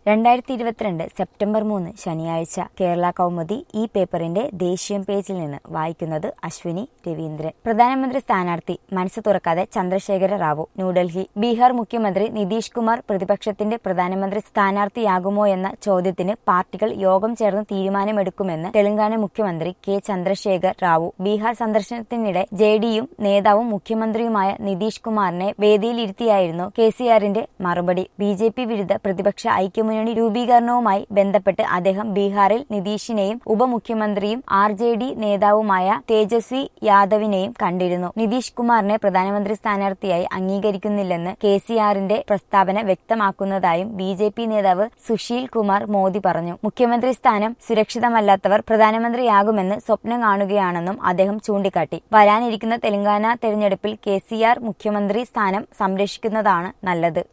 രണ്ടായിരത്തി ഇരുപത്തിരണ്ട് സെപ്റ്റംബർ മൂന്ന് ശനിയാഴ്ച കേരള കൗമുദി ഈ പേപ്പറിന്റെ ദേശീയം പേജിൽ നിന്ന് വായിക്കുന്നത് അശ്വിനി രവീന്ദ്രൻ പ്രധാനമന്ത്രി സ്ഥാനാർത്ഥി മനസ്സ് തുറക്കാതെ ചന്ദ്രശേഖര റാവു ന്യൂഡൽഹി ബീഹാർ മുഖ്യമന്ത്രി നിതീഷ് കുമാർ പ്രതിപക്ഷത്തിന്റെ പ്രധാനമന്ത്രി സ്ഥാനാർത്ഥിയാകുമോ എന്ന ചോദ്യത്തിന് പാർട്ടികൾ യോഗം ചേർന്ന് തീരുമാനമെടുക്കുമെന്ന് തെലങ്കാന മുഖ്യമന്ത്രി കെ ചന്ദ്രശേഖർ റാവു ബീഹാർ സന്ദർശനത്തിനിടെ ജെ ഡിയും നേതാവും മുഖ്യമന്ത്രിയുമായ നിതീഷ് കുമാറിനെ വേദിയിലിരുത്തിയായിരുന്നു കെ സി ആറിന്റെ മറുപടി ബി ജെ പി വിരുദ്ധ പ്രതിപക്ഷ ഐക്യമുന്നണി രൂപീകരണവുമായി ബന്ധപ്പെട്ട് അദ്ദേഹം ബീഹാറിൽ നിതീഷിനെയും ഉപമുഖ്യമന്ത്രിയും ആർ ജെ ഡി നേതാവുമായ തേജസ്വി യാദവിനെയും കണ്ടിരുന്നു നിതീഷ് കുമാറിനെ പ്രധാനമന്ത്രി സ്ഥാനാർത്ഥിയായി അംഗീകരിക്കുന്നില്ലെന്ന് കെ സി ആറിന്റെ പ്രസ്താവന വ്യക്തമാക്കുന്നതായും ബി ജെ പി നേതാവ് സുശീൽ കുമാർ മോദി പറഞ്ഞു മുഖ്യമന്ത്രി സ്ഥാനം സുരക്ഷിതമല്ലാത്തവർ പ്രധാനമന്ത്രിയാകുമെന്ന് സ്വപ്നം കാണുകയാണെന്നും അദ്ദേഹം ചൂണ്ടിക്കാട്ടി വരാനിരിക്കുന്ന തെലങ്കാന തെരഞ്ഞെടുപ്പിൽ കെ സി ആർ മുഖ്യമന്ത്രി സ്ഥാനം സംരക്ഷിക്കുന്നതാണ് നല്ലത്